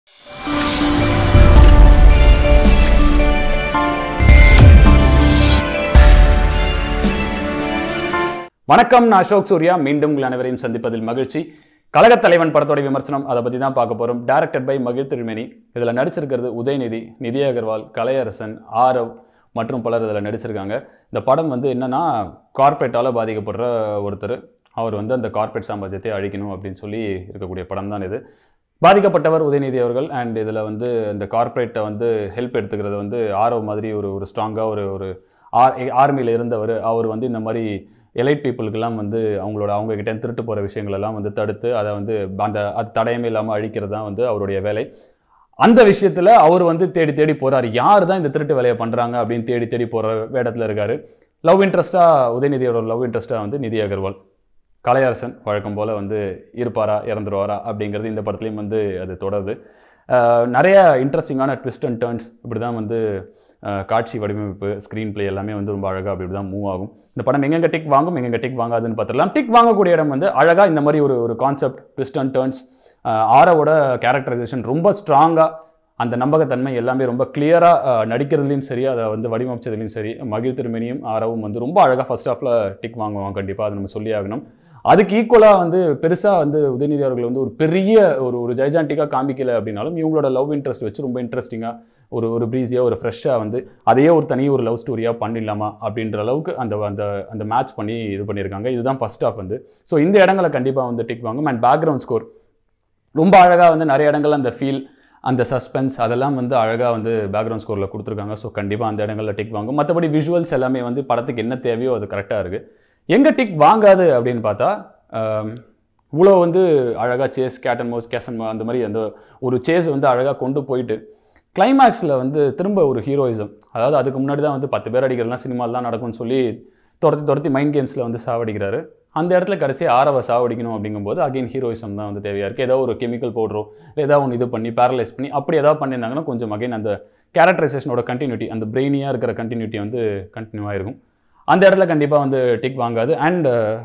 வணக்கம் நான் அசோக் சூர்யா மீண்டும் உங்கள் அனைவரையும் சந்திப்பதில் மகிழ்ச்சி கழகத் தலைவன் படத்தோட விமர்சனம் அதை பற்றி தான் பார்க்க போகிறோம் டைரக்டட் பை மகிழ் திருமேனி இதில் நடிச்சிருக்கிறது உதயநிதி நிதி அகர்வால் கலையரசன் ஆரவ் மற்றும் பலர் இதில் நடிச்சிருக்காங்க இந்த படம் வந்து என்னன்னா கார்ப்பரேட்டால் பாதிக்கப்படுற ஒருத்தர் அவர் வந்து அந்த கார்ப்பரேட் சாம்ராஜ்யத்தை அழிக்கணும் அப்படின்னு சொல்லி இருக்கக்கூடிய படம் தான் இது பாதிக்கப்பட்டவர் உதயநிதி அவர்கள் அண்ட் இதில் வந்து இந்த கார்ப்பரேட்டை வந்து ஹெல்ப் எடுத்துக்கிறது வந்து ஆரவ் மாதிரி ஒரு ஒரு ஸ்ட்ராங்காக ஒரு ஒரு ஆர் ஆர்மியில் இருந்தவர் அவர் வந்து இந்த மாதிரி எலைட் பீப்புளுக்கெல்லாம் வந்து அவங்களோட அவங்க கிட்ட திருட்டு போகிற விஷயங்கள் எல்லாம் வந்து தடுத்து அதை வந்து அந்த அது தடயமே இல்லாமல் அழிக்கிறது தான் வந்து அவருடைய வேலை அந்த விஷயத்தில் அவர் வந்து தேடி தேடி போகிறார் யார் தான் இந்த திருட்டு வேலையை பண்ணுறாங்க அப்படின்னு தேடி தேடி போகிற வேடத்தில் இருக்கார் லவ் இன்ட்ரெஸ்ட்டாக உதயநிதியோட லவ் இன்ட்ரெஸ்ட்டாக வந்து நிதி அகர்வால் கலையரசன் வழக்கம் போல் வந்து இருப்பாரா இறந்துருவாரா அப்படிங்கிறது இந்த படத்துலையும் வந்து அது தொடருது அஹ் நிறைய இன்ட்ரெஸ்டிங்கான ட்விஸ்ட் அண்ட் டேர்ன்ஸ் இப்படி தான் வந்து அஹ் காட்சி வடிவமைப்பு ஸ்க்ரீன் ப்ளே எல்லாமே வந்து ரொம்ப அழகாக அப்படி தான் மூவ் ஆகும் இந்த படம் எங்கெங்க டிக் வாங்கும் எங்கெங்க டிக் வாங்காதுன்னு பார்த்துடலாம் டிக் வாங்கக்கூடிய இடம் வந்து அழகாக இந்த மாதிரி ஒரு ஒரு கான்செப்ட் ட்விஸ்ட் அண்ட் டேர்ன்ஸ் ஆரோவோட கேரக்டரைசேஷன் ரொம்ப ஸ்ட்ராங்காக அந்த நம்பகத்தன்மை எல்லாமே ரொம்ப கிளியராக நடிக்கிறதுலையும் சரி அதை வந்து வடிவமைச்சதுலையும் சரி மகிழ் திருமணியும் ஆரவும் வந்து ரொம்ப அழகாக ஃபர்ஸ்ட் ஹாஃபில் டிக் வாங்குவாங்க கண்டிப்பாக அதை நம்ம சொல்லி ஆகணும் அதுக்கு ஈக்குவலாக வந்து பெருசாக வந்து உதயநிதி அவர்கள் வந்து ஒரு பெரிய ஒரு ஒரு ஜைஜாண்டிக்காக காமிக்கல அப்படின்னாலும் இவங்களோட லவ் இன்ட்ரெஸ்ட் வச்சு ரொம்ப இன்ட்ரெஸ்டிங்காக ஒரு ஒரு ப்ரீஸியாக ஒரு ஃப்ரெஷ்ஷாக வந்து அதையே ஒரு தனி ஒரு லவ் ஸ்டோரியாக பண்ணிடலாமா அப்படின்ற அளவுக்கு அந்த அந்த அந்த மேட்ச் பண்ணி இது பண்ணியிருக்காங்க இதுதான் ஃபர்ஸ்ட் ஹாஃப் வந்து ஸோ இந்த இடங்களை கண்டிப்பாக வந்து டிக் வாங்கும் அண்ட் பேக்ரவுண்ட் ஸ்கோர் ரொம்ப அழகாக வந்து நிறைய இடங்கள்ல அந்த ஃபீல் அந்த சஸ்பென்ஸ் அதெல்லாம் வந்து அழகாக வந்து பேக்ரவுண்ட் ஸ்கோரில் கொடுத்துருக்காங்க ஸோ கண்டிப்பாக அந்த இடங்களில் டிக் வாங்கும் மற்றபடி விஷுவல்ஸ் எல்லாமே வந்து படத்துக்கு என்ன தேவையோ அது கரெக்டாக இருக்குது எங்கே டிக் வாங்காது அப்படின்னு பார்த்தா ஆம், இவ்வளோ வந்து அழகாக சேஸ் கேட்டன் மோஸ் கேசன் அந்த மாதிரி அந்த ஒரு சேஸ் வந்து அழகாக கொண்டு போயிட்டு கிளைமேக்ஸில் வந்து திரும்ப ஒரு ஹீரோயிசம் அதாவது அதுக்கு முன்னாடி தான் வந்து பத்து பேர் அடிக்கிறதுலாம் சினிமாவில் தான் நடக்கும்னு சொல்லி துரத்தி துரத்தி மைண்ட் கேம்ஸில் வந்து சாவடிக்கிறாரு அந்த இடத்துல கடைசி ஆரவை சாவடிக்கணும் அப்படிங்கும்போது அகைன் ஹீரோயிசம் தான் வந்து தேவையாக இருக்குது ஏதோ ஒரு கெமிக்கல் பவுடரோ இல்லை ஏதாவது ஒன்று இது பண்ணி பேரலைஸ் பண்ணி அப்படி ஏதாவது பண்ணியிருந்தாங்கன்னா கொஞ்சம் அகைன் அந்த கேரக்டரைசேஷனோட கண்டினியூட்டி அந்த பிரெயினியாக இருக்கிற கண்டினியூட்டி வந்து கண்டினியூ ஆயிருக்கும் அந்த இடத்துல கண்டிப்பாக வந்து டிக் வாங்காது அண்ட்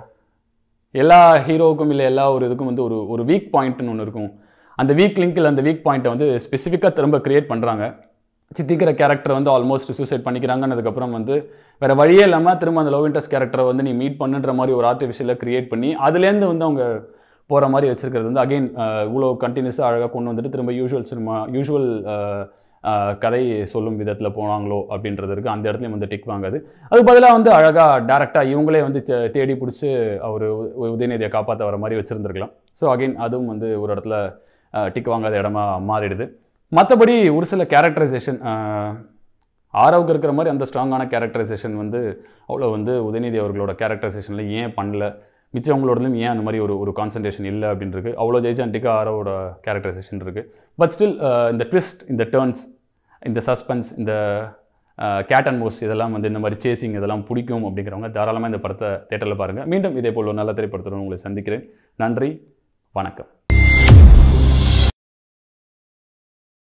எல்லா ஹீரோவுக்கும் இல்லை எல்லா ஒரு இதுக்கும் வந்து ஒரு ஒரு வீக் பாயிண்ட்னு ஒன்று இருக்கும் அந்த வீக் லிங்கில் அந்த வீக் பாயிண்ட்டை வந்து ஸ்பெசிஃபிக்காக திரும்ப கிரியேட் பண்ணுறாங்க சித்திக்கிற கேரக்டர் வந்து ஆல்மோஸ்ட் சூசைட் பண்ணிக்கிறாங்கன்னதுக்கப்புறம் வந்து வேறு வழியே இல்லாமல் திரும்ப அந்த லவ் இன்ட்ரெஸ்ட் கேரக்டரை வந்து நீ மீட் பண்ணுன்ற மாதிரி ஒரு ஆர்டிஃபிஷியலாக கிரியேட் பண்ணி அதுலேருந்து வந்து அவங்க போகிற மாதிரி வச்சிருக்கிறது வந்து அகைன் இவ்வளோ கண்டினியூஸாக அழகாக கொண்டு வந்துட்டு திரும்ப யூஷுவல் சினிமா யூஷுவல் கதை சொல்லும் விதத்தில் போனாங்களோ அப்படின்றது இருக்குது அந்த இடத்துலையும் வந்து டிக் வாங்காது அது பதிலாக வந்து அழகாக டேரெக்டாக இவங்களே வந்து தே- தேடி பிடிச்சி அவர் உதயநிதியை காப்பாற்ற வர மாதிரி வச்சுருந்துருக்கலாம் ஸோ அகைன் அதுவும் வந்து ஒரு இடத்துல டிக் வாங்காத இடமா மாறிடுது மற்றபடி ஒரு சில கேரக்டரைசேஷன் ஆரவுக்கு இருக்கிற மாதிரி அந்த ஸ்ட்ராங்கான கேரக்டரைசேஷன் வந்து அவ்வளோ வந்து உதயநிதி அவர்களோட கேரக்டரைசேஷனில் ஏன் பண்ணல மிச்சவங்களோடதும் ஏன் அந்த மாதிரி ஒரு ஒரு கான்சன்ட்ரேஷன் இல்லை அப்படின்றது அவ்வளோ ஜெய்சாண்டிக்காக ஆரோவோட கேரக்டரைசேஷன் இருக்குது பட் ஸ்டில் இந்த ட்விஸ்ட் இந்த டேர்ன்ஸ் இந்த சஸ்பென்ஸ் இந்த கேட் அண்ட் மோஸ் இதெல்லாம் வந்து இந்த மாதிரி சேசிங் இதெல்லாம் பிடிக்கும் அப்படிங்கிறவங்க தாராளமாக இந்த படத்தை தேட்டரில் பாருங்கள் மீண்டும் இதே போல் ஒரு நல்ல திரைப்படத்துடன் உங்களை சந்திக்கிறேன் நன்றி வணக்கம்